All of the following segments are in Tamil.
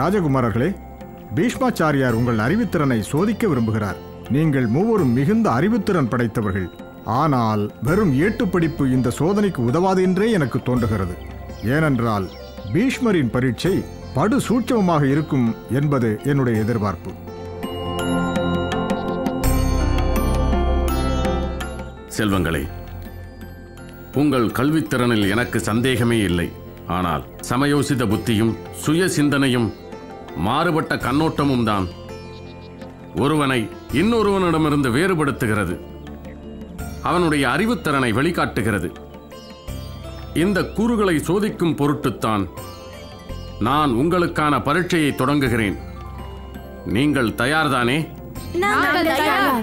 ராஜகுமாரர்களே பீஷ்மாச்சாரியார் உங்கள் அறிவுத்திறனை சோதிக்க விரும்புகிறார் நீங்கள் மூவரும் மிகுந்த அறிவுத்திறன் படைத்தவர்கள் ஆனால் வெறும் ஏட்டுப்படிப்பு இந்த சோதனைக்கு உதவாது என்றே எனக்கு தோன்றுகிறது ஏனென்றால் பீஷ்மரின் பரீட்சை படு சூட்சமமாக இருக்கும் என்பது என்னுடைய எதிர்பார்ப்பு செல்வங்களே உங்கள் கல்வித்திறனில் எனக்கு சந்தேகமே இல்லை ஆனால் சமயோசித புத்தியும் சுய சிந்தனையும் மாறுபட்ட கண்ணோட்டமும் தான் ஒருவனை இன்னொருவனிடமிருந்து வேறுபடுத்துகிறது அவனுடைய அறிவுத்திறனை வெளிக்காட்டுகிறது இந்த கூறுகளை சோதிக்கும் பொருட்டுத்தான் நான் உங்களுக்கான பரீட்சையை தொடங்குகிறேன் நீங்கள் தயார்தானே நாங்கள் தயார்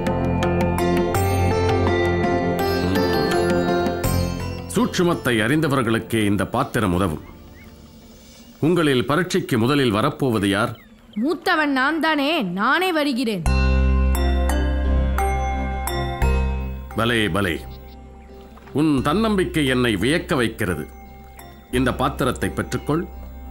சூட்சுமத்தை அறிந்தவர்களுக்கே இந்த பாத்திரம் உதவும் உங்களில் பரீட்சைக்கு முதலில் வரப்போவது யார் மூத்தவன் நான் தானே நானே வருகிறேன் பலே பலே உன் தன்னம்பிக்கை என்னை வியக்க வைக்கிறது இந்த பாத்திரத்தை பெற்றுக்கொள்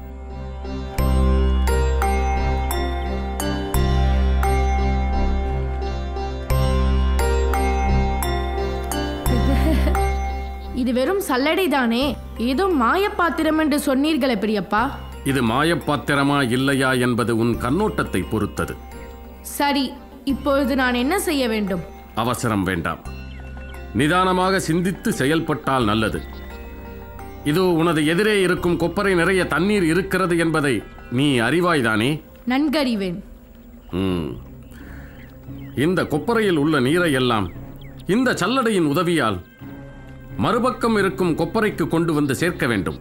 இது வெறும் சல்லடை தானே ஏதோ மாயப்பாத்திரம் என்று சொன்னீர்களே பெரியப்பா இது மாயப்பாத்திரமா இல்லையா என்பது உன் கண்ணோட்டத்தை பொறுத்தது சரி இப்பொழுது நான் என்ன செய்ய வேண்டும் அவசரம் வேண்டாம் நிதானமாக சிந்தித்து செயல்பட்டால் நல்லது இதோ உனது எதிரே இருக்கும் கொப்பரை நிறைய தண்ணீர் இருக்கிறது என்பதை நீ அறிவாய்தானே நன்கறிவேன் ம். இந்த கொப்பரையில் உள்ள நீரை எல்லாம் இந்த சல்லடையின் உதவியால் மறுபக்கம் இருக்கும் கொப்பரைக்கு கொண்டு வந்து சேர்க்க வேண்டும்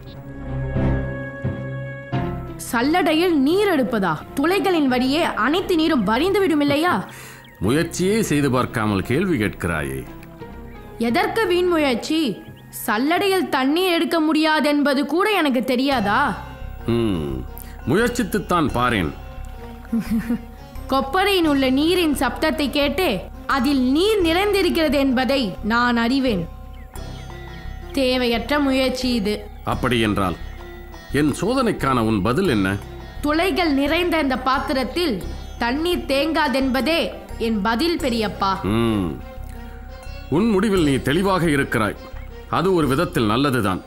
சல்லடையில் நீர் எடுப்பதா துளைகளின் வழியே அனைத்து நீரும் வரிந்து விடும் இல்லையா முயற்சியே செய்து பார்க்காமல் கேள்வி கேட்கிறாயே எதற்கு வீண் முயற்சி சல்லடையில் தண்ணீர் எடுக்க முடியாதென்பது கூட எனக்கு தெரியாதா ம். முயற்சித்துத்தான் பாரேன் கொப்பரையின் உள்ள நீரின் சப்தத்தை கேட்டு அதில் நீர் நிறைந்திருக்கிறது என்பதை நான் அறிவேன் தேவையற்ற முயற்சி இது அப்படி என்றால் என் சோதனைக்கான உன் பதில் என்ன துளைகள் நிறைந்த இந்த பாத்திரத்தில் தண்ணீர் தேங்காதென்பதே என் பதில் பெரியப்பா ம். உன் முடிவில் நீ தெளிவாக இருக்கிறாய் அது ஒரு விதத்தில் நல்லதுதான்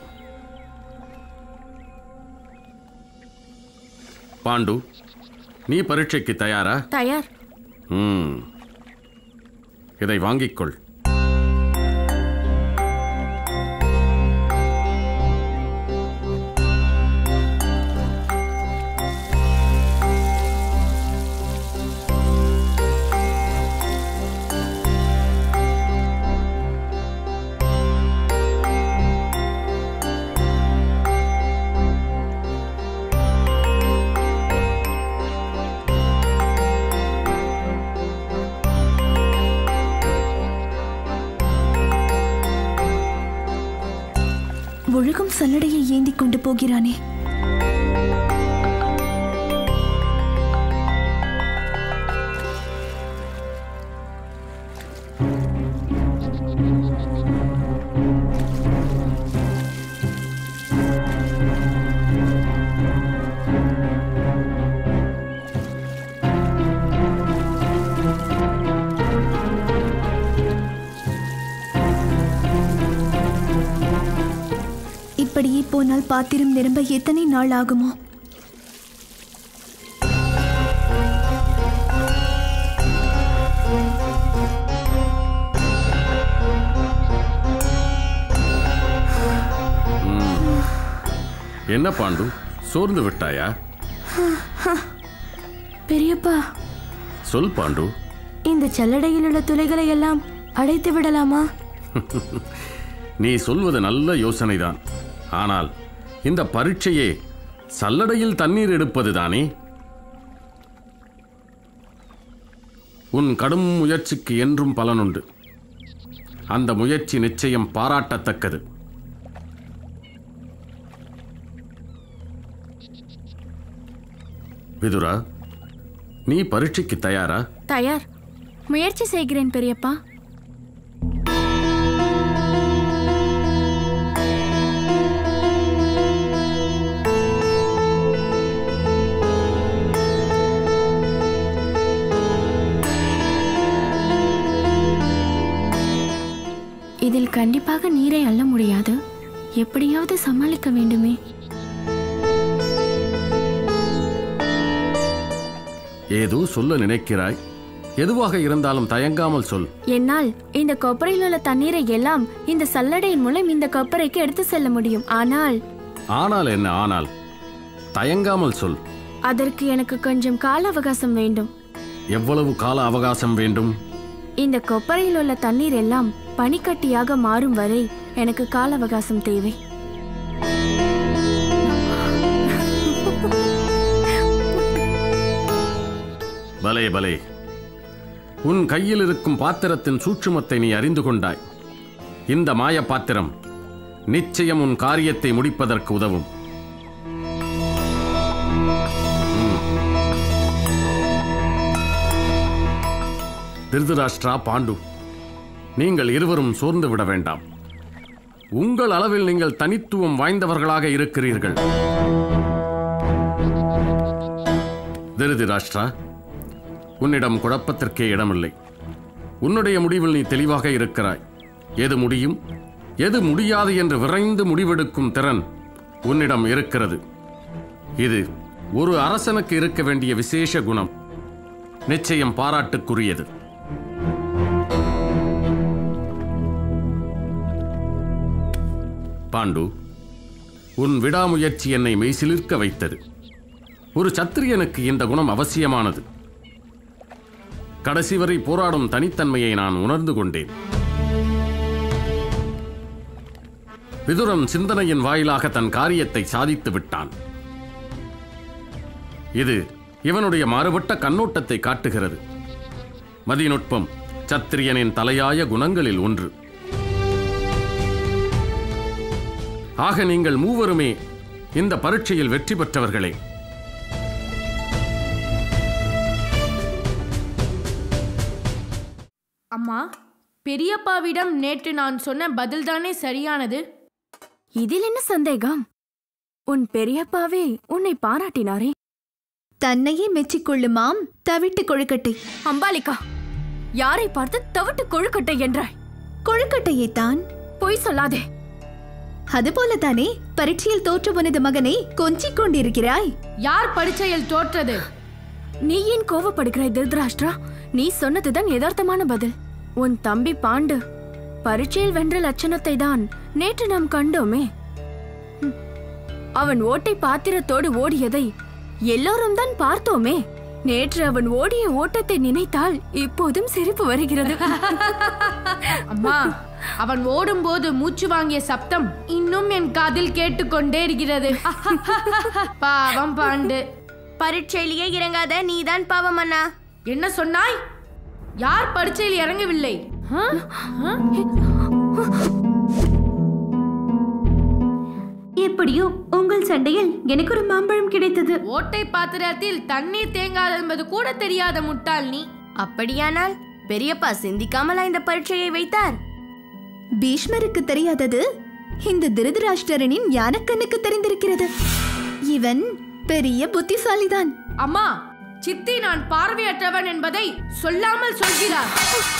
பாண்டு நீ பரீட்சைக்கு தயாரா தயார் ம் இதை வாங்கிக்கொள் ஒழுகும் சல்லடையை ஏந்தி கொண்டு போகிறானே இப்படியே போனால் பாத்திரம் நிரம்ப எத்தனை நாள் ஆகுமோ என்ன பாண்டு சோர்ந்து விட்டாயா பெரியப்பா சொல் பாண்டு இந்த சல்லடையில் உள்ள துளைகளை எல்லாம் அடைத்து விடலாமா நீ சொல்வது நல்ல யோசனைதான் ஆனால் இந்த பரீட்சையே சல்லடையில் தண்ணீர் எடுப்பதுதானே உன் கடும் முயற்சிக்கு என்றும் பலனுண்டு அந்த முயற்சி நிச்சயம் பாராட்டத்தக்கது விதுரா நீ பரீட்சைக்கு தயாரா தயார் முயற்சி செய்கிறேன் பெரியப்பா கண்டிப்பாக நீரை அள்ள முடியாது எப்படியாவது சமாளிக்க வேண்டுமே ஏதோ சொல்ல நினைக்கிறாய் எதுவாக இருந்தாலும் தயங்காமல் சொல் என்னால் இந்த கொப்பரையில் உள்ள தண்ணீரை எல்லாம் இந்த சல்லடையின் மூலம் இந்த கொப்பரைக்கு எடுத்து செல்ல முடியும் ஆனால் ஆனால் என்ன ஆனால் தயங்காமல் சொல் அதற்கு எனக்கு கொஞ்சம் கால அவகாசம் வேண்டும் எவ்வளவு கால அவகாசம் வேண்டும் இந்த கொப்பரையில் உள்ள தண்ணீர் எல்லாம் பனிக்கட்டியாக மாறும் வரை எனக்கு கால அவகாசம் தேவை பலே பலே உன் கையில் இருக்கும் பாத்திரத்தின் சூட்சுமத்தை நீ அறிந்து கொண்டாய் இந்த மாய பாத்திரம் நிச்சயம் உன் காரியத்தை முடிப்பதற்கு உதவும் ம். திருதராஷ்டிரா பாண்டு நீங்கள் இருவரும் சோர்ந்து விட வேண்டாம் உங்கள் அளவில் நீங்கள் தனித்துவம் வாய்ந்தவர்களாக இருக்கிறீர்கள் திருதராஷ்டிரா உன்னிடம் குழப்பத்திற்கே இடமில்லை உன்னுடைய முடிவில் நீ தெளிவாக இருக்கிறாய் எது முடியும் எது முடியாது என்று விரைந்து முடிவெடுக்கும் திறன் உன்னிடம் இருக்கிறது இது ஒரு அரசனுக்கு இருக்க வேண்டிய விசேஷ குணம் நிச்சயம் பாராட்டுக்குரியது பாண்டு உன் விடாமுயற்சி என்னை மெய்சிலிர்க்க வைத்தது ஒரு சத்திரியனுக்கு இந்த குணம் அவசியமானது கடைசி வரை போராடும் தனித்தன்மையை நான் உணர்ந்து கொண்டேன் விதுரன் சிந்தனையின் வாயிலாக தன் காரியத்தை சாதித்து விட்டான் இது இவனுடைய மாறுபட்ட கண்ணோட்டத்தை காட்டுகிறது மதிநுட்பம் சத்திரியனின் தலையாய குணங்களில் ஒன்று ஆக நீங்கள் மூவருமே இந்த பரீட்சையில் வெற்றி பெற்றவர்களே அம்மா பெரியப்பாவிடம் நேற்று நான் சொன்ன பதில்தானே சரியானது இதில் என்ன சந்தேகம் உன் பெரியப்பாவே உன்னை பாராட்டினாரே தன்னையே மெச்சிக்கொள்ளுமாம் தவிட்டு கொழுக்கட்டை அம்பாலிகா யாரை பார்த்து தவிட்டு கொழுக்கட்டை என்றாய் கொழுக்கட்டையைத்தான் பொய் சொல்லாதே அதுபோல தானே பரீட்சையில் தோற்று உனது மகனை கொஞ்சிக் கொண்டிருக்கிறாய் யார் பரீட்சையில் தோற்றது நீ ஏன் கோவப்படுகிறாய் திருதராஷ்டிரா நீ சொன்னதுதான் யதார்த்தமான பதில் உன் தம்பி பாண்டு பரீட்சையில் வென்ற லட்சணத்தை தான் நேற்று நாம் கண்டோமே ஹம். அவன் ஓட்டை பாத்திரத்தோடு ஓடியதை எல்லோரும் தான் பார்த்தோமே நேற்று அவன் ஓடிய ஓட்டத்தை நினைத்தால் இப்போதும் சிரிப்பு வருகிறது அம்மா அவன் ஓடும்போது மூச்சு வாங்கிய சப்தம் இன்னும் என் காதில் கேட்டுக்கொண்டே இருக்கிறது பாவம் பாண்டு பரீட்சையிலேயே இறங்காத நீதான் பாவம் அண்ணா என்ன சொன்னாய் யார் பரீட்சையில் இறங்கவில்லை ஆ? ஆ? எப்படியோ உங்கள் சண்டையில் எனக்கு ஒரு மாம்பழம் கிடைத்தது ஓட்டை பாத்திரத்தில் தண்ணீர் தேங்காது என்பது கூட தெரியாத முட்டாள் நீ அப்படியானால் பெரியப்பா சிந்திக்காமலா இந்த பரீட்சையை வைத்தார் பீஷ்மருக்கு தெரியாதது இந்த திருதராஷ்டிரனின் யானக்கண்ணுக்கு தெரிந்திருக்கிறது இவன் பெரிய புத்திசாலிதான் அம்மா சித்தி நான் பார்வையற்றவன் என்பதை சொல்லாமல் சொல்கிறார்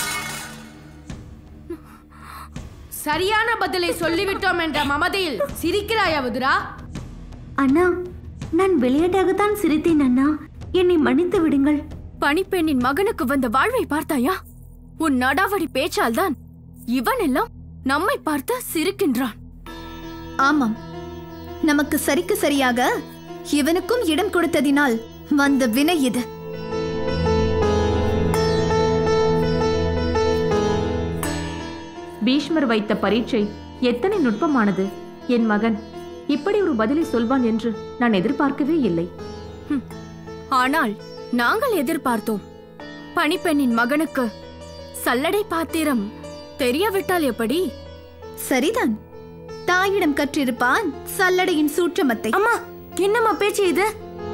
சரியான பதிலை சொல்லிவிட்டோம் என்ற மமதையில் சிரிக்கிறாய் அவதுரா அண்ணா நான் விளையாட்டாகத்தான் சிரித்தேன் அண்ணா என்னை மன்னித்து விடுங்கள் பணிப்பெண்ணின் மகனுக்கு வந்த வாழ்வை பார்த்தாயா உன் நடாவடி பேச்சால் தான் இவன் எல்லாம் நம்மை பார்த்து சிரிக்கின்றான் ஆமாம் நமக்கு சரிக்கு சரியாக இவனுக்கும் இடம் கொடுத்ததினால் வந்த வினை இது பீஷ்மர் வைத்த பரீட்சை எத்தனை நுட்பமானது என் மகன் இப்படி ஒரு பதிலை சொல்வான் என்று நான் எதிர்பார்க்கவே இல்லை ஆனால் நாங்கள் எதிர்பார்த்தோம் பணிப்பெண்ணின் மகனுக்கு சல்லடை பாத்திரம் தெரியவிட்டால் எப்படி சரிதான் தாயிடம் கற்றிருப்பான் சல்லடையின் சூற்றமத்தை அம்மா என்னம்மா பேச்சு இது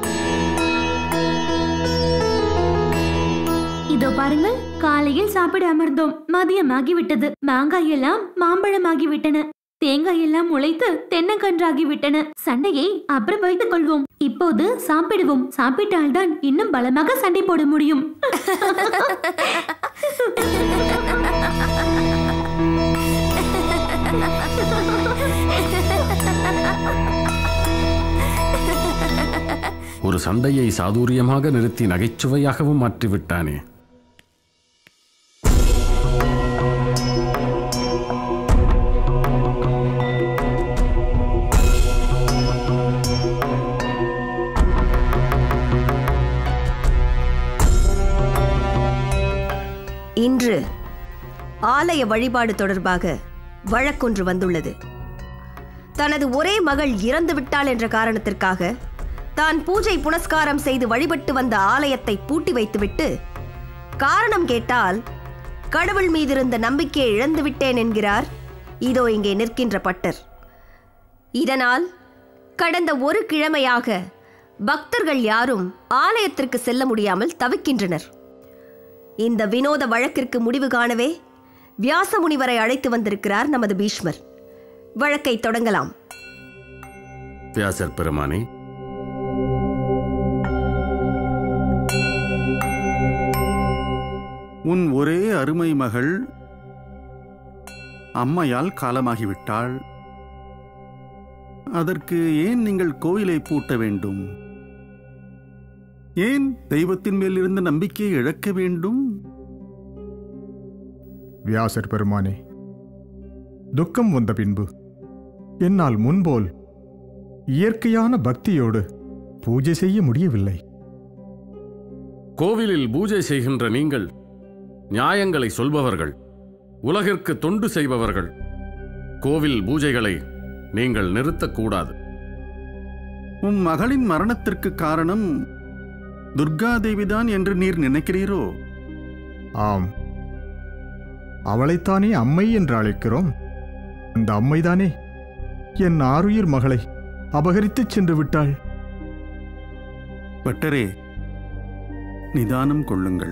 இதோ பாருங்கள் காலையில் சாப்பிட அமர்ந்தோம் மதியம் ஆகிவிட்டது மாங்காய் எல்லாம் மாம்பழமாகி விட்டன தேங்காய் எல்லாம் உழைத்து தென்னங்கன்றாகி விட்டன சண்டையை அப்புறம் வைத்துக் கொள்வோம் இப்போது சாப்பிடுவோம் சாப்பிட்டால்தான் இன்னும் பலமாக சண்டை போட முடியும் ஒரு சண்டையை சாதுரியமாக நிறுத்தி நகைச்சுவையாகவும் மாற்றிவிட்டானே இன்று ஆலய வழிபாடு தொடர்பாக வழக்கொன்று வந்துள்ளது தனது ஒரே மகள் இறந்து விட்டாள் என்ற காரணத்திற்காக தான் பூஜை புனஸ்காரம் செய்து வழிபட்டு வந்த ஆலயத்தை பூட்டி வைத்துவிட்டு காரணம் கேட்டால் கடவுள் மீதிருந்த நம்பிக்கையை இழந்து விட்டேன் என்கிறார் இதோ இங்கே நிற்கின்ற பட்டர் இதனால் கடந்த ஒரு கிழமையாக பக்தர்கள் யாரும் ஆலயத்திற்கு செல்ல முடியாமல் தவிக்கின்றனர் இந்த வினோத வழக்கிற்கு முடிவு காணவே வியாச முனிவரை அழைத்து வந்திருக்கிறார் நமது பீஷ்மர் வழக்கை தொடங்கலாம் வியாசர் பெருமானே உன் ஒரே அருமை மகள் அம்மையால் காலமாகிவிட்டாள் அதற்கு ஏன் நீங்கள் கோயிலை பூட்ட வேண்டும் ஏன் தெய்வத்தின் மேல் இருந்த நம்பிக்கையை இழக்க வேண்டும் வியாசர் பெருமானே துக்கம் வந்த பின்பு என்னால் முன்போல் இயற்கையான பக்தியோடு பூஜை செய்ய முடியவில்லை கோவிலில் பூஜை செய்கின்ற நீங்கள் நியாயங்களை சொல்பவர்கள் உலகிற்கு தொண்டு செய்பவர்கள் கோவில் பூஜைகளை நீங்கள் நிறுத்தக்கூடாது உன் மகளின் மரணத்திற்கு காரணம் துர்காதேவிதான் என்று நீர் நினைக்கிறீரோ ஆம் அவளைத்தானே அம்மை என்று அழைக்கிறோம் அந்த அம்மைதானே என் ஆருயிர் மகளை அபகரித்துச் சென்று விட்டாள் பட்டரே நிதானம் கொள்ளுங்கள்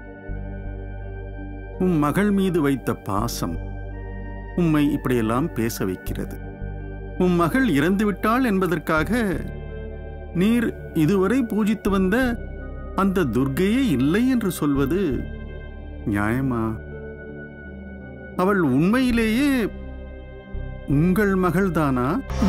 உம் மகள் மீது வைத்த பாசம் உம்மை இப்படியெல்லாம் பேச வைக்கிறது உம் மகள் இறந்துவிட்டாள் என்பதற்காக நீர் இதுவரை பூஜித்து வந்த அந்த துர்க்கையே இல்லை என்று சொல்வது நியாயமா அவள் உண்மையிலேயே உங்கள் மகள்தானா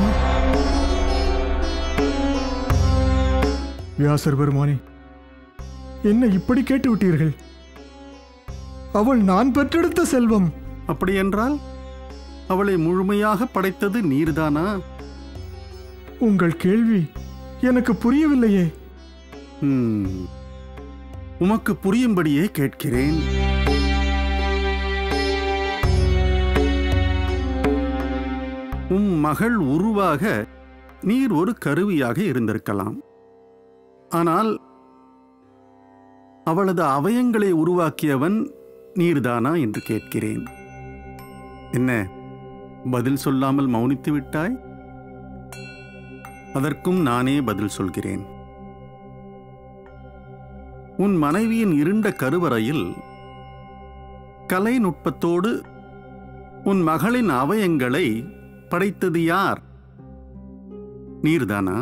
வியாசர் பெருமானே என்ன இப்படி கேட்டு விட்டீர்கள் அவள் நான் பெற்றெடுத்த செல்வம் அப்படியென்றால் அவளை முழுமையாக படைத்தது நீர்தானா உங்கள் கேள்வி எனக்கு புரியவில்லையே ம், உமக்கு புரியும்படியே கேட்கிறேன் உம் மகள் உருவாக நீர் ஒரு கருவியாக இருந்திருக்கலாம் ஆனால் அவளது அவயங்களை உருவாக்கியவன் நீர்தானா என்று கேட்கிறேன் என்ன பதில் சொல்லாமல் மௌனித்து விட்டாய் அதற்கும் நானே பதில் சொல்கிறேன் உன் மனைவியின் இருண்ட கருவறையில் கலை நுட்பத்தோடு உன் மகளின் அவயங்களை படைத்தது யார் நீர்தானா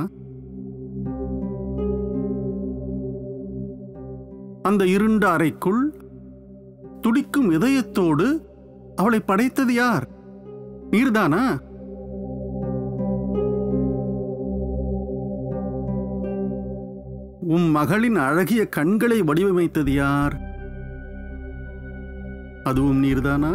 அந்த இருண்ட அறைக்குள் துடிக்கும் இதயத்தோடு அவளை படைத்தது யார் நீர்தானா உம் மகளின் அழகிய கண்களை வடிவமைத்தது யார் அதுவும் நீர்தானா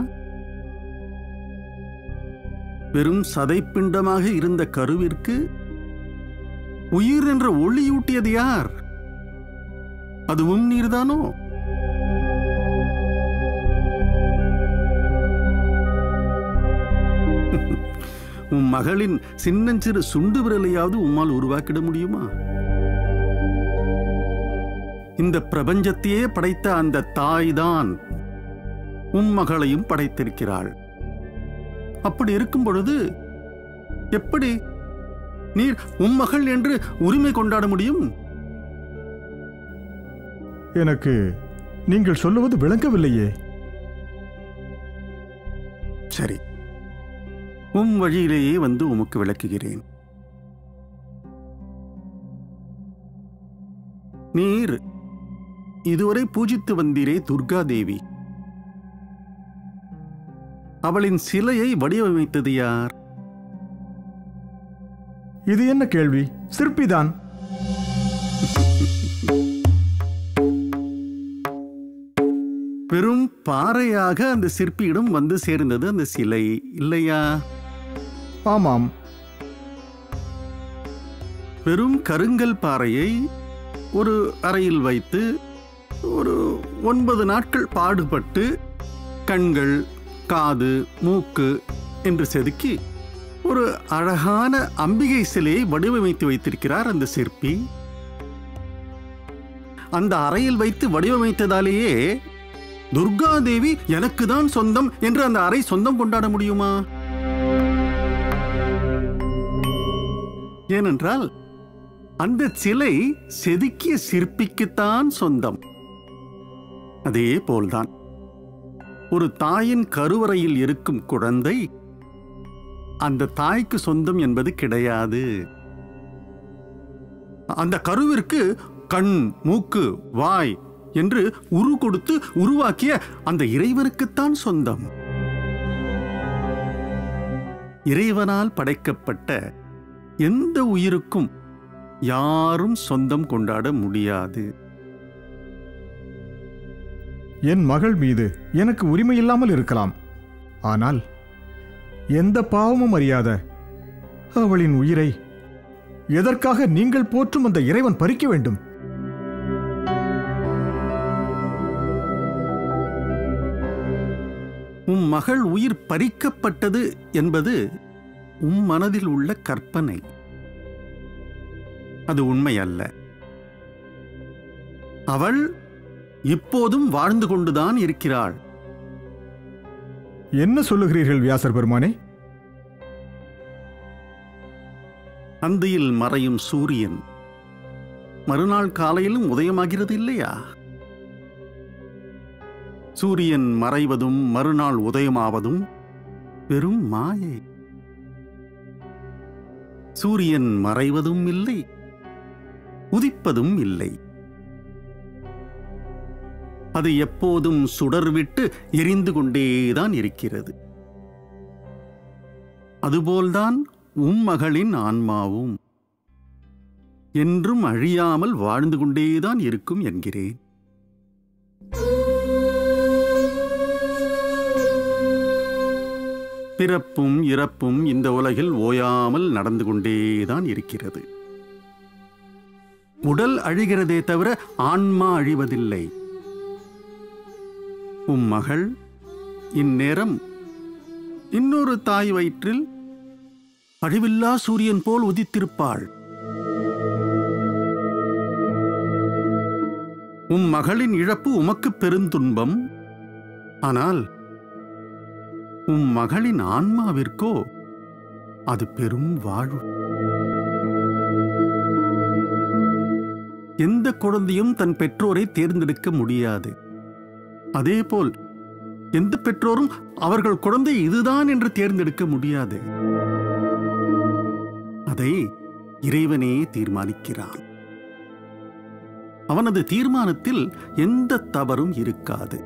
வெறும் சதைப்பிண்டமாக இருந்த கருவிற்கு உயிர் என்ற ஒளியூட்டியது யார் அதுவும் நீர்தானோ உன் மகளின் சின்னஞ்சிறு சுண்டு விரலையாவது உம்மால் உருவாக்கிட முடியுமா இந்த பிரபஞ்சத்தையே படைத்த அந்த தாய்தான் உம் மகளையும் படைத்திருக்கிறாள் அப்படி இருக்கும் பொழுது எப்படி நீர் உம் மகள் என்று உரிமை கொண்டாட முடியும் எனக்கு நீங்கள் சொல்லுவது விளங்கவில்லையே சரி உம் வழியிலேயே வந்து உமக்கு விளக்குகிறேன் நீர் இதுவரை பூஜித்து வந்தீரே துர்கா தேவி அவளின் சிலையை வடிவமைத்தது யார் இது என்ன கேள்வி சிற்பிதான் பாறையாக அந்த சிற்பியிடம் வந்து சேர்ந்தது அந்த சிலை இல்லையா ஆமாம் வெறும் கருங்கல் பாறையை ஒரு அறையில் வைத்து ஒரு ஒன்பது நாட்கள் பாடுபட்டு கண்கள் காது மூக்கு என்று செதுக்கி ஒரு அழகான அம்பிகை சிலையை வடிவமைத்து வைத்திருக்கிறார் அந்த சிற்பி அந்த அறையில் வைத்து வடிவமைத்ததாலேயே துர்கா தேவி எனக்கு தான் சொந்தம் என்று அந்த அறை சொந்தம் கொண்டாட முடியுமா ஏனென்றால் அந்த சிலை செதுக்கிய சிற்பிக்குத்தான் சொந்தம் அதே போல்தான் ஒரு தாயின் கருவறையில் இருக்கும் குழந்தை அந்த தாய்க்கு சொந்தம் என்பது கிடையாது அந்த கருவிற்கு கண் மூக்கு வாய் என்று உரு கொடுத்து உருவாக்கிய அந்த இறைவனுக்குத்தான் சொந்தம் இறைவனால் படைக்கப்பட்ட எந்த உயிருக்கும் யாரும் சொந்தம் கொண்டாட முடியாது என் மகள் மீது எனக்கு உரிமை இல்லாமல் இருக்கலாம் ஆனால் எந்த பாவமும் அறியாத அவளின் உயிரை எதற்காக நீங்கள் போற்றும் அந்த இறைவன் பறிக்க வேண்டும் உம் மகள் உயிர் பறிக்கப்பட்டது என்பது உம் மனதில் உள்ள கற்பனை அது உண்மை அல்ல அவள் இப்போதும் வாழ்ந்து கொண்டுதான் இருக்கிறாள் என்ன சொல்லுகிறீர்கள் வியாசர் பெருமானே அந்தியில் மறையும் சூரியன் மறுநாள் காலையிலும் உதயமாகிறது இல்லையா சூரியன் மறைவதும் மறுநாள் உதயமாவதும் வெறும் மாயை சூரியன் மறைவதும் இல்லை உதிப்பதும் இல்லை அது எப்போதும் சுடர்விட்டு எரிந்து கொண்டேதான் இருக்கிறது அதுபோல்தான் உம் மகளின் ஆன்மாவும் என்றும் அழியாமல் வாழ்ந்து கொண்டேதான் இருக்கும் என்கிறேன் பிறப்பும் இறப்பும் இந்த உலகில் ஓயாமல் நடந்து கொண்டேதான் இருக்கிறது உடல் அழிகிறதே தவிர ஆன்மா அழிவதில்லை உம் மகள் இந்நேரம் இன்னொரு தாய் வயிற்றில் அழிவில்லா சூரியன் போல் உதித்திருப்பாள் உம் மகளின் இழப்பு உமக்கு பெருந்துன்பம் ஆனால் உம் மகளின் ஆன்மாவிற்கோ அது பெரும் வாழ்வு எந்த குழந்தையும் தன் பெற்றோரை தேர்ந்தெடுக்க முடியாது அதேபோல் எந்த பெற்றோரும் அவர்கள் குழந்தை இதுதான் என்று தேர்ந்தெடுக்க முடியாது அதை இறைவனே தீர்மானிக்கிறான் அவனது தீர்மானத்தில் எந்த தவறும் இருக்காது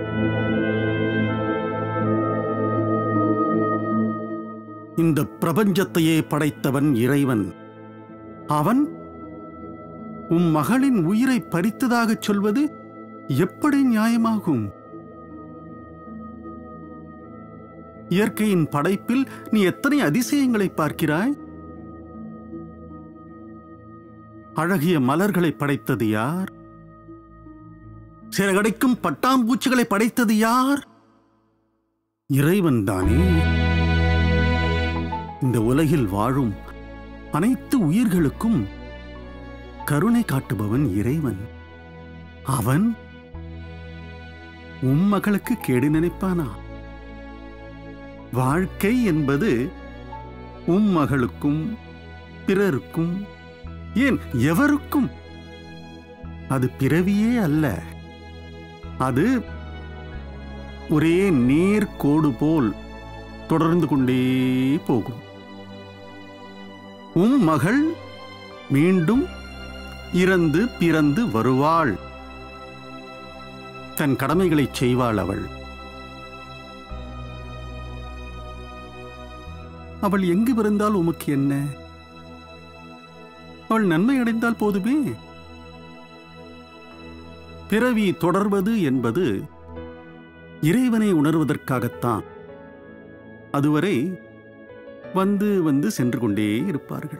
இந்த பிரபஞ்சத்தையே படைத்தவன் இறைவன் அவன் உம் மகளின் உயிரை பறித்ததாகச் சொல்வது எப்படி நியாயமாகும் இயற்கையின் படைப்பில் நீ எத்தனை அதிசயங்களை பார்க்கிறாய் அழகிய மலர்களை படைத்தது யார் சிறகடைக்கும் பட்டாம்பூச்சிகளை படைத்தது யார் இறைவன் தானே இந்த உலகில் வாழும் அனைத்து உயிர்களுக்கும் கருணை காட்டுபவன் இறைவன் அவன் உம் மகளுக்கு கேடு நினைப்பானா வாழ்க்கை என்பது உம் மகளுக்கும் பிறருக்கும் ஏன் எவருக்கும் அது பிறவியே அல்ல அது ஒரே நேர் கோடு போல் தொடர்ந்து கொண்டே போகும் உம் மகள் மீண்டும் இறந்து பிறந்து வருவாள் தன் கடமைகளைச் செய்வாள் அவள் அவள் எங்கு பிறந்தால் உமக்கு என்ன அவள் நன்மை அடைந்தால் போதுமே பிறவி தொடர்வது என்பது இறைவனை உணர்வதற்காகத்தான் அதுவரை வந்து வந்து சென்று கொண்டே இருப்பார்கள்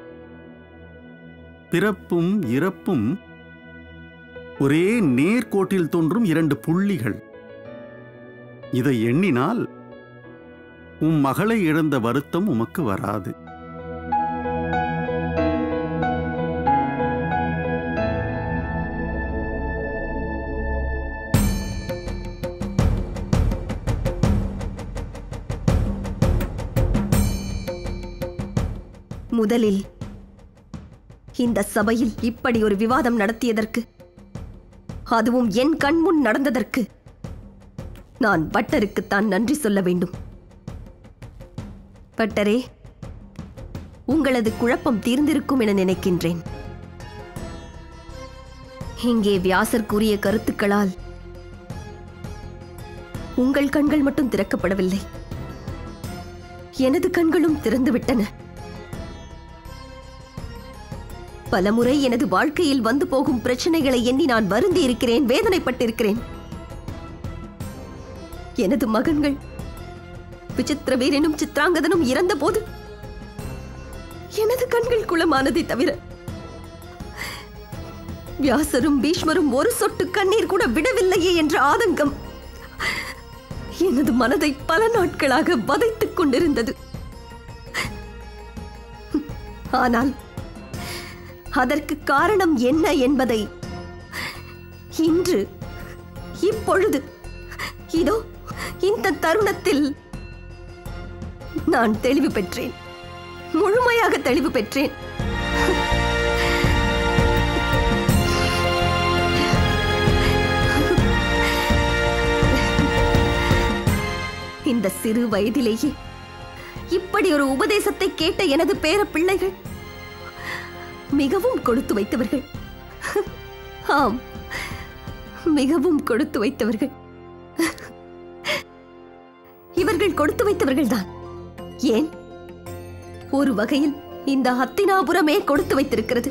பிறப்பும் இறப்பும் ஒரே நேர்கோட்டில் தோன்றும் இரண்டு புள்ளிகள் இதை எண்ணினால் உம் மகளை இழந்த வருத்தம் உமக்கு வராது முதலில் இந்த சபையில் இப்படி ஒரு விவாதம் நடத்தியதற்கு அதுவும் என் கண்முன் நடந்ததற்கு நான் பட்டருக்குத்தான் நன்றி சொல்ல வேண்டும் பட்டரே உங்களது குழப்பம் தீர்ந்திருக்கும் என நினைக்கின்றேன் இங்கே வியாசர் கூறிய கருத்துக்களால் உங்கள் கண்கள் மட்டும் திறக்கப்படவில்லை எனது கண்களும் திறந்துவிட்டன பலமுறை எனது வாழ்க்கையில் வந்து போகும் பிரச்சனைகளை எண்ணி நான் வருந்தி இருக்கிறேன் வேதனைப்பட்டிருக்கிறேன் எனது மகன்கள் விசித்திரவீரனும் சித்ராங்கதனும் இறந்தபோது எனது கண்கள் குளமானதை தவிர வியாசரும் பீஷ்மரும் ஒரு சொட்டு கண்ணீர் கூட விடவில்லையே என்ற ஆதங்கம் எனது மனதை பல நாட்களாக வதைத்துக் கொண்டிருந்தது ஆனால் அதற்கு காரணம் என்ன என்பதை இன்று இப்பொழுது இதோ இந்த தருணத்தில் நான் தெளிவு பெற்றேன் முழுமையாக தெளிவு பெற்றேன் இந்த சிறு வயதிலேயே இப்படி ஒரு உபதேசத்தை கேட்ட எனது பேர பிள்ளைகள் மிகவும் கொடுத்து வைத்தவர்கள் ஆம் மிகவும் கொடுத்து வைத்தவர்கள் இவர்கள் கொடுத்து வைத்தவர்கள்தான் ஏன் ஒரு வகையில் இந்த ஹத்தினாபுரமே கொடுத்து வைத்திருக்கிறது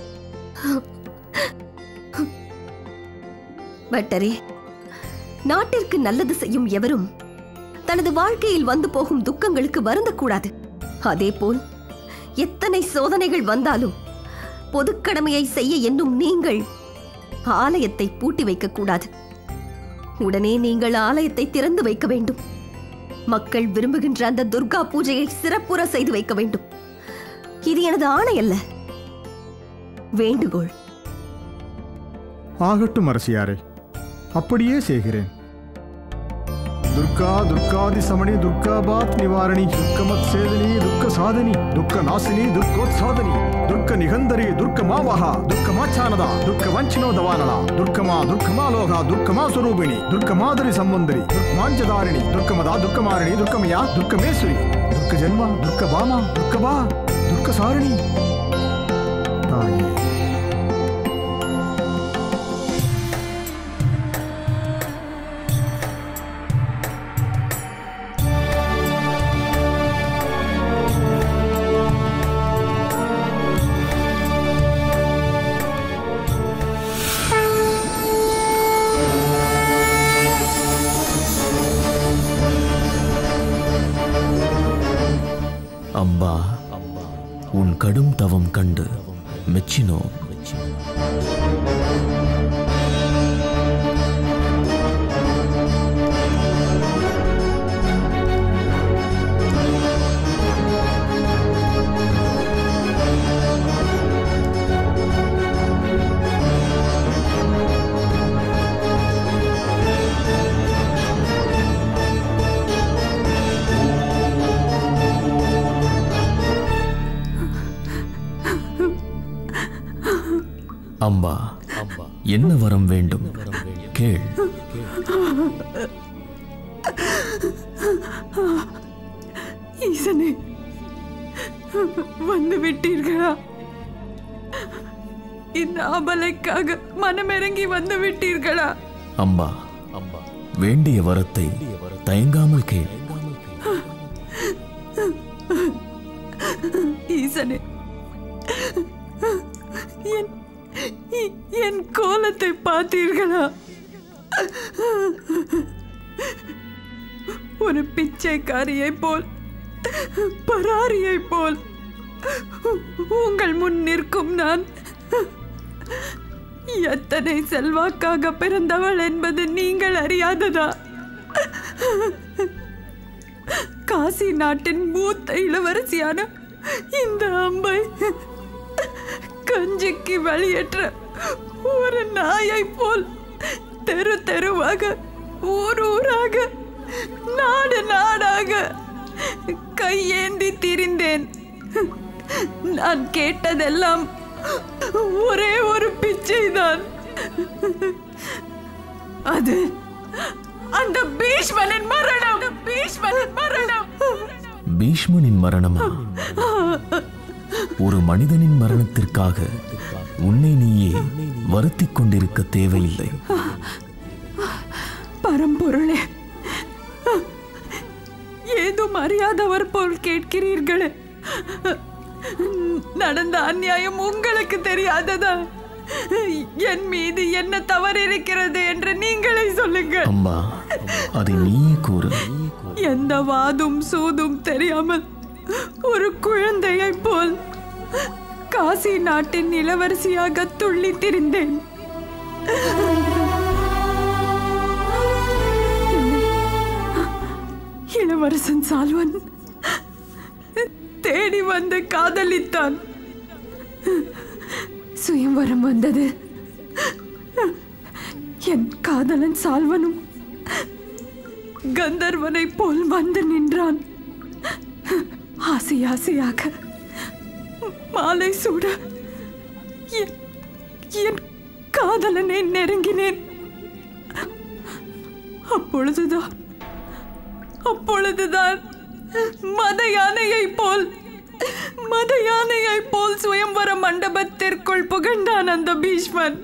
பட்டரே நாட்டிற்கு நல்லது செய்யும் எவரும் தனது வாழ்க்கையில் வந்து போகும் துக்கங்களுக்கு வருந்தக்கூடாது அதேபோல் எத்தனை சோதனைகள் வந்தாலும் பொதுக்கடமையை செய்ய எண்ணும் நீங்கள் ஆலயத்தை பூட்டி வைக்கக்கூடாது உடனே நீங்கள் ஆலயத்தை திறந்து வைக்க வேண்டும் மக்கள் விரும்புகின்ற அந்த துர்கா பூஜையை சிறப்புற செய்து வைக்க வேண்டும் இது எனது ஆணை அல்ல வேண்டுகோள் ஆகட்டும் அரசியாரே அப்படியே செய்கிறேன் துர்கா துர்காதி சமணி துர்காபாத் நிவாரணி துர்க்கமத் சேதனி துர்க்க சாதனி துர்க்க நாசினி துர்கோத்சாதனி துர்க்க நிகந்தரி துர்க்க மாவஹா துர்க்க மாச்சானதா துர்க்க வஞ்சினோ தவானலா துர்க்கமா துர்க்கமா லோகா துர்க்கமா ಸ್ವರೂಪಿಣಿ ದುರ್ಗ ಮಾದರಿ ಸಂಬಂಧರಿ ಮಾಂಜದಾರಿಣಿ ದುರ್ಗಮದ ದುರ್ಗಮಾರಿಣಿ ದುರ್ಗಮಯ ದುರ್ಗಮೇಶ್ವರಿ ದುರ್ಗ ಜನ್ಮ ದುರ್ಗ ಬಾಮ ದುರ್ಗ ಬಾ ದುರ್ಗ ಸಾರಿಣಿ ತಾಯಿ அம்பா உன் கடும் தவம் கண்டு மெச்சினோ அம்பா என்ன வரம் வேண்டும் கேள் ஈசனே வந்து விட்டீர்களா இந்த அபலைக்காக மனமிறங்கி வந்து விட்டீர்களா அம்பா வேண்டிய வரத்தை தயங்காமல் கேள் ஈசனே என் என் கோலத்தை பார்த்தீர்களா ஒரு பிச்சைக்காரியை போல் பராரியை போல் உங்கள் முன் நிற்கும் நான் எத்தனை செல்வாக்காக பிறந்தவள் என்பது நீங்கள் அறியாததா காசி நாட்டின் மூத்த இளவரசியான இந்த அம்பை கஞ்சிக்கு வெளியேற்ற ஒரு நாயை போல் தெரு தெருவாக ஊர் ஊராக நாடு நாடாக கையேந்தி திரிந்தேன் நான் கேட்டதெல்லாம் ஒரே ஒரு பிச்சைதான் அது அந்த பீஷ்மனின் மரணம் பீஷ்மனின் மரணம் பீஷ்மனின் மரணமா ஒரு மனிதனின் மரணத்திற்காக உன்னை நீயே வருத்திக் கொண்டிருக்க தேவையில்லை பரம்பொருளே ஏதும் அறியாதவர் போல் கேட்கிறீர்களே நடந்த அநியாயம் உங்களுக்கு தெரியாததா என் மீது என்ன தவறு இருக்கிறது என்று நீங்களே சொல்லுங்க அம்மா அதை நீயே கூறு எந்த வாதும் சூதும் தெரியாமல் ஒரு குழந்தையைப் போல் காசி நாட்டின் இளவரசியாக துள்ளி திரிந்தேன் இளவரசன் சால்வன் தேடி வந்து காதலித்தான் சுயம்வரம் வந்தது என் காதலன் சால்வனும் கந்தர்வனை போல் வந்து நின்றான் ஆசை ஆசையாக மாலை சூட என்- என் காதலனை நெருங்கினேன் அப்பொழுதுதான் அப்பொழுதுதான் மத யானையை போல் மத யானையை போல் சுயம்வர மண்டபத்திற்குள் புகழ்ந்தான் அந்த பீஷ்மன்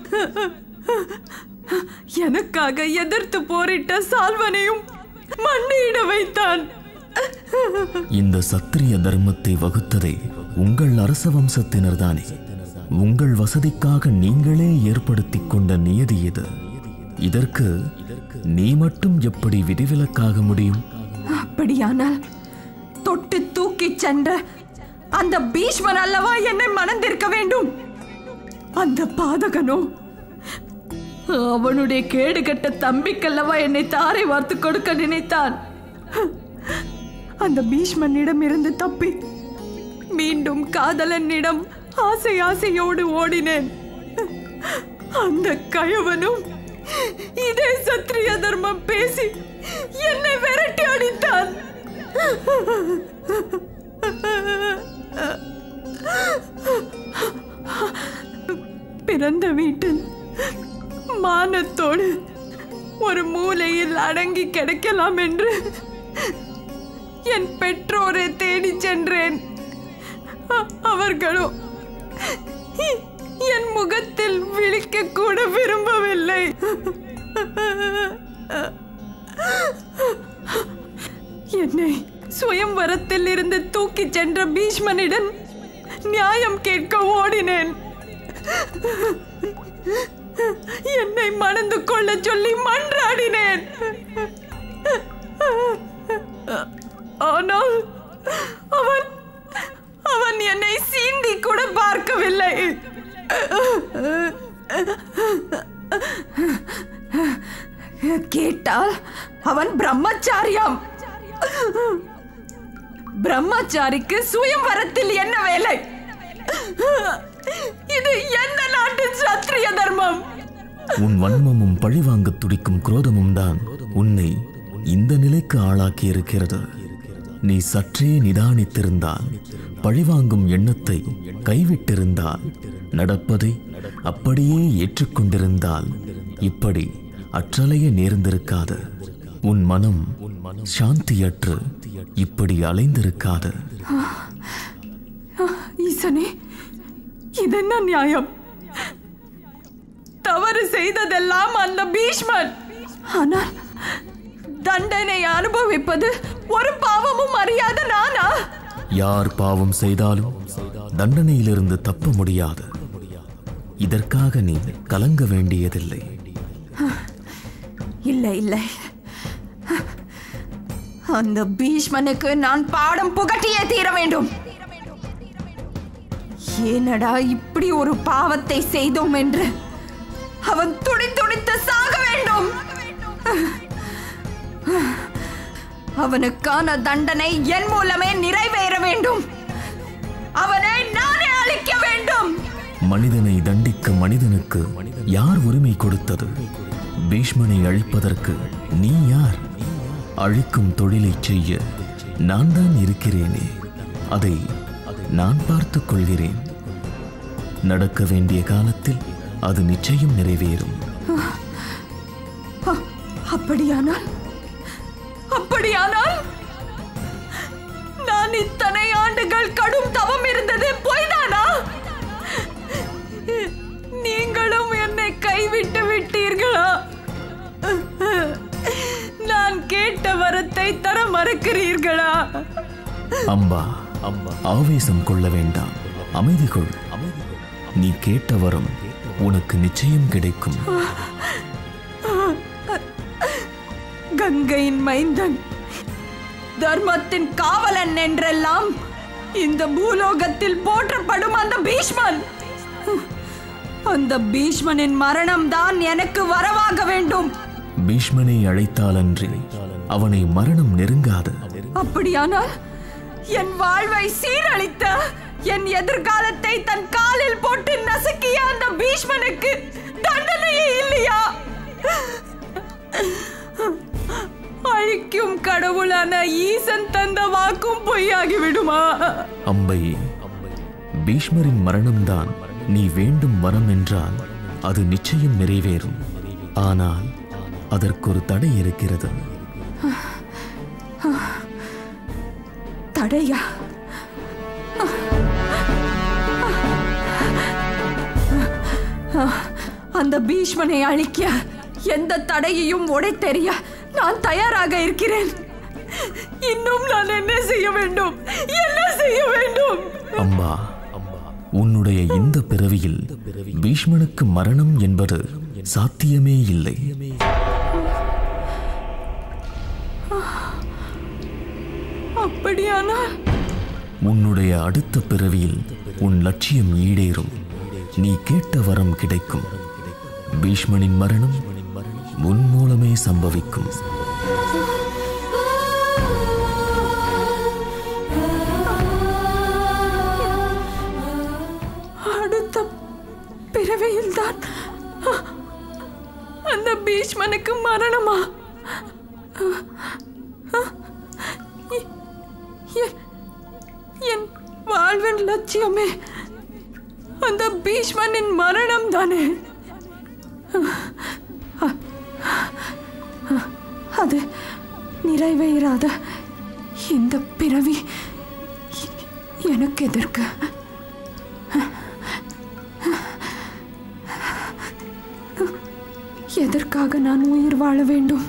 எனக்காக எதிர்த்து போரிட்ட சால்வனையும் மண்டியிட வைத்தான் இந்த சத்திரிய தர்மத்தை வகுத்ததே உங்கள் அரச வம்சத்தினர்தானே உங்கள் வசதிக்காக நீங்களே ஏற்படுத்திக் கொண்ட நியதி இது இதற்கு நீ மட்டும் எப்படி விதிவிலக்காக முடியும் அப்படியானால் தொட்டு தூக்கிச் சென்ற அந்த பீஷ்மன் அல்லவா என்னை மணந்திருக்க வேண்டும் அந்த பாதகனோ அவனுடைய கேடுகட்ட தம்பிக்கல்லவா என்னை தாரை வார்த்து கொடுக்க நினைத்தான் அந்த பீஷ்மனிடம் இருந்து தப்பி மீண்டும் காதலனிடம் ஆசை ஆசையோடு ஓடினேன் அந்த கயவனும் இதே சத்திரிய தர்மம் பேசி என்னை விரட்டி அடித்தான் பிறந்த வீட்டில் மானத்தோடு ஒரு மூலையில் அடங்கி கிடக்கலாம் என்று என் பெற்றோரை தேடி சென்றேன் அ- அவர்களோ எ- என் முகத்தில் விழிக்க கூட விரும்பவில்லை என்னை சுயம்வரத்தில் இருந்து தூக்கிச் சென்ற பீஷ்மனிடம் நியாயம் கேட்க ஓடினேன் என்னை மணந்து கொள்ள சொல்லி மன்றாடினேன் ஆனால் அவன் அவன் என்னை சீண்டி கூட பார்க்கவில்லை கேட்டால் அவன் பிரம்மச்சாரியாம் பிரம்மச்சாரிக்கு சுயம்வரத்தில் என்ன வேலை இது எந்த நாட்டின் சத்திரிய தர்மம் உன் வன்மமும் பழிவாங்கத் துடிக்கும் குரோதமும் தான் உன்னை இந்த நிலைக்கு ஆளாக்கி இருக்கிறது நீ சற்றே நிதானித்திருந்தால் பழிவாங்கும் எண்ணத்தை கைவிட்டிருந்தால் நடப்பதை அப்படியே ஏற்றுக்கொண்டிருந்தால் இப்படி அற்றலைய நேர்ந்திருக்காது உன் மனம் சாந்தியற்று இப்படி அலைந்திருக்காது ஈசனே இதென்ன நியாயம் தவறு செய்ததெல்லாம் அந்த பீஷ்மன் ஆனால் தண்டனை அனுபவிப்பது ஒரு பாவமும் அறியாத நானா யார் பாவம் செய்தாலும் தண்டனையிலிருந்து தப்ப முடியாது இதற்காக நீ கலங்க வேண்டியதில்லை இல்லை இல்லை அந்த பீஷ்மனுக்கு நான் பாடம் புகட்டியே தீர வேண்டும் ஏனடா இப்படி ஒரு பாவத்தை செய்தோம் என்று அவன் துடி துடித்து சாக வேண்டும் அவனுக்கான தண்டனை என் மூலமே நிறைவேற வேண்டும் அவனை நானே அழிக்க வேண்டும் மனிதனை தண்டிக்க மனிதனுக்கு யார் உரிமை கொடுத்தது பீஷ்மனை அழிப்பதற்கு நீ யார் அழிக்கும் தொழிலை செய்ய நான் தான் இருக்கிறேனே அதை நான் பார்த்துக் கொள்கிறேன் நடக்க வேண்டிய காலத்தில் அது நிச்சயம் நிறைவேறும் அ- அப்படியானால் அப்படியானால் நான் இத்தனை ஆண்டுகள் கடும் தவம் இருந்தது பொய்தானா நீங்களும் என்னை கைவிட்டு விட்டீர்களா நான் கேட்ட வரத்தை தர மறுக்கிறீர்களா அம்பா அம்பா ஆவேசம் கொள்ள வேண்டாம் அமைதி கொள் நீ கேட்ட வரம் உனக்கு நிச்சயம் கிடைக்கும் கங்கையின் மைந்தன் தர்மத்தின் காவலன் என்றெல்லாம் இந்த பூலோகத்தில் போற்றப்படும் அந்த பீஷ்மன் அந்த பீஷ்மனின் மரணம் தான் எனக்கு வரவாக வேண்டும் பீஷ்மனை அழைத்தாலன்றி அவனை மரணம் நெருங்காது அப்படியானால் என் வாழ்வை சீரழித்த என் எதிர்காலத்தை தன் காலில் போட்டு நசுக்கிய அந்த பீஷ்மனுக்கு தண்டனையே இல்லையா அழிக்கும் கடவுளான ஈசன் தந்த வாக்கும் பொய்யாகி விடுமா அம்பையே பீஷ்மரின் மரணம்தான் நீ வேண்டும் வரம் என்றால் அது நிச்சயம் நிறைவேறும் ஆனால் அதற்கொரு தடை இருக்கிறது தடையா அந்த பீஷ்மனை அழிக்க எந்த தடையையும் உடைத்தெறிய நான் தயாராக இருக்கிறேன் இன்னும் நான் என்ன செய்ய வேண்டும் என்ன செய்ய வேண்டும் அம்பா உன்னுடைய இந்த பிறவியில் பீஷ்மனுக்கு மரணம் என்பது சாத்தியமே இல்லை அப்படியானால் உன்னுடைய அடுத்த பிறவியில் உன் லட்சியம் ஈடேறும் நீ கேட்ட வரம் கிடைக்கும் பீஷ்மனின் மரணம் உன் மூலமே சம்பவிக்கும் அடுத்த பிறவியில்தான் அந்த பீஷ்மனுக்கு மரணமா எ- என் வாழ்வின் லட்சியமே அந்த பீஷ்மனின் மரணம் தானே அது நிறைவேறாத இந்த பிறவி எனக்கு எதற்கு எதற்காக நான் உயிர் வாழ வேண்டும்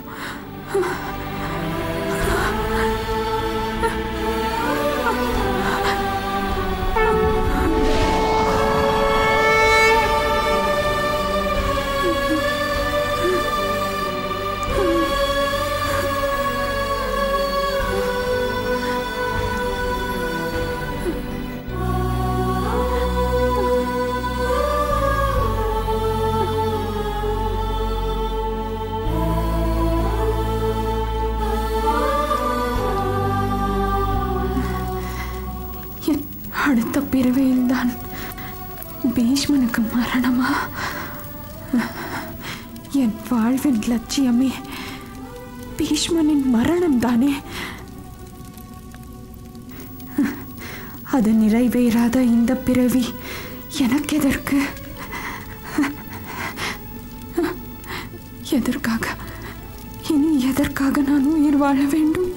என் அடுத்த பிறவியில்தான் பீஷ்மனுக்கு மரணமா என் வாழ்வின் லட்சியமே பீஷ்மனின் மரணம் தானே அது நிறைவேறாத இந்த பிறவி எனக்கு எதற்கு எதற்காக இனி எதற்காக நான் உயிர் வாழ வேண்டும்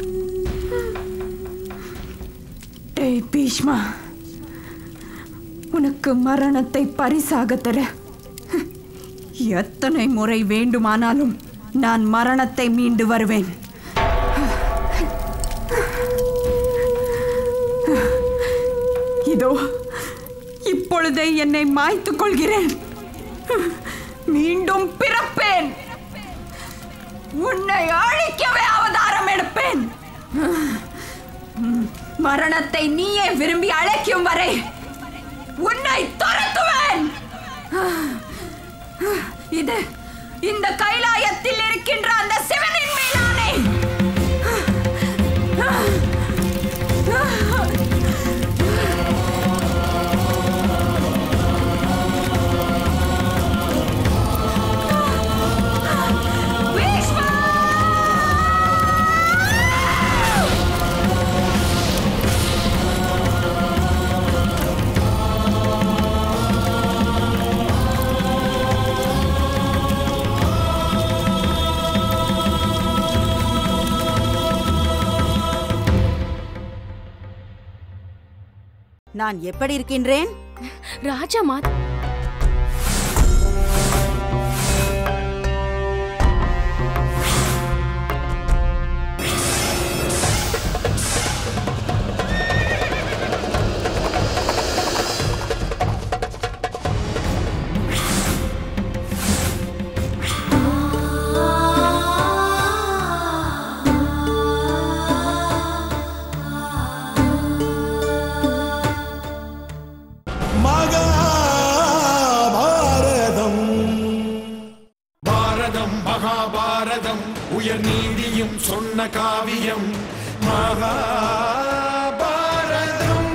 டேய் பீஷ்மா உனக்கு மரணத்தை பரிசாக தர எத்தனை முறை வேண்டுமானாலும் நான் மரணத்தை மீண்டு வருவேன் இதோ இப்பொழுதே என்னை மாய்த்துக் கொள்கிறேன் மீண்டும் பிறப்பேன் உன்னை அழிக்கவே அவதாரம் எடுப்பேன் மரணத்தை நீயே விரும்பி அழைக்கும் வரை உன்னை துரத்துவேன் இது இந்த கைலாயத்தில் இருக்கின்ற அந்த சிவனின் மேலானே நான் எப்படி இருக்கின்றேன் ராஜா மாத் மகாபாரதம் பாரதம் மகாபாரதம் உயர் நீதியும் சொன்ன காவியம் மகாபாரதம்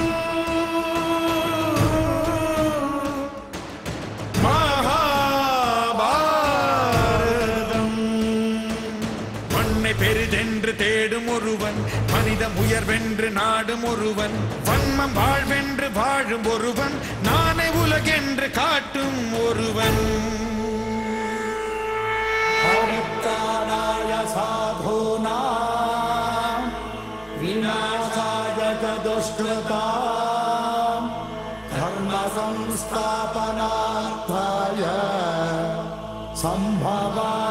மகாபாரதம் மண்ணை பெரிதென்று தேடும் ஒருவன் மனிதம் உயர்வென்று நாடும் ஒருவன் வன்மம் வாழ்வென்று வாழும் ஒருவன் நானே உலகென்று காட்டும் ஒருவன் परित्राणाय साधूनां विनाशाय च दुष्कृतां धर्मसंस्थापनार्थाय सम्भवामि